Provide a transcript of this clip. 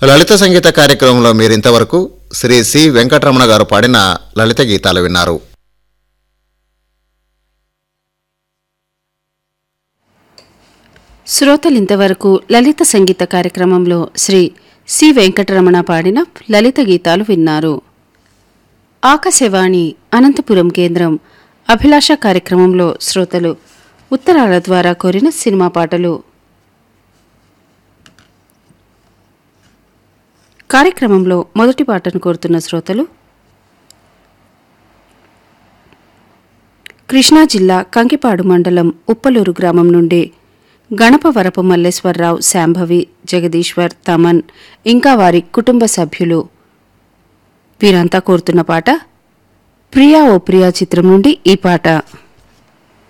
లలిత సంగీత కార్యక్రమంలో మీరింతవరకు శ్రీ సి వెంకటరమణ గారు పాడిన లలిత గీతాలు విన్నారు శ్రోతలింతవరకు లలిత సంగీత కార్యక్రమంలో శ్రీ సి వెంకటరమణ పాడిన లలిత గీతాలు విన్నారు ఆకాశవాణి అనంతపురం కేంద్రం అభిలాష కార్యక్రమంలో శ్రోతలు ఉత్తరాల ద్వారా కోరిన సినిమా పాటలు కార్యక్రమంలో మొదటి పాటను కోరుతున్న శ్రోతలు కృష్ణా జిల్లా కంకిపాడు మండలం ఉప్పలూరు గ్రామం నుండి గణపవరపు మల్లేశ్వరరావు శాంభవి జగదీశ్వర్ తమన్ ఇంకా వారి కుటుంబ సభ్యులు వీరంతా కోరుతున్న పాట ప్రియా ఓ ప్రియా చిత్రం నుండి ఈ పాట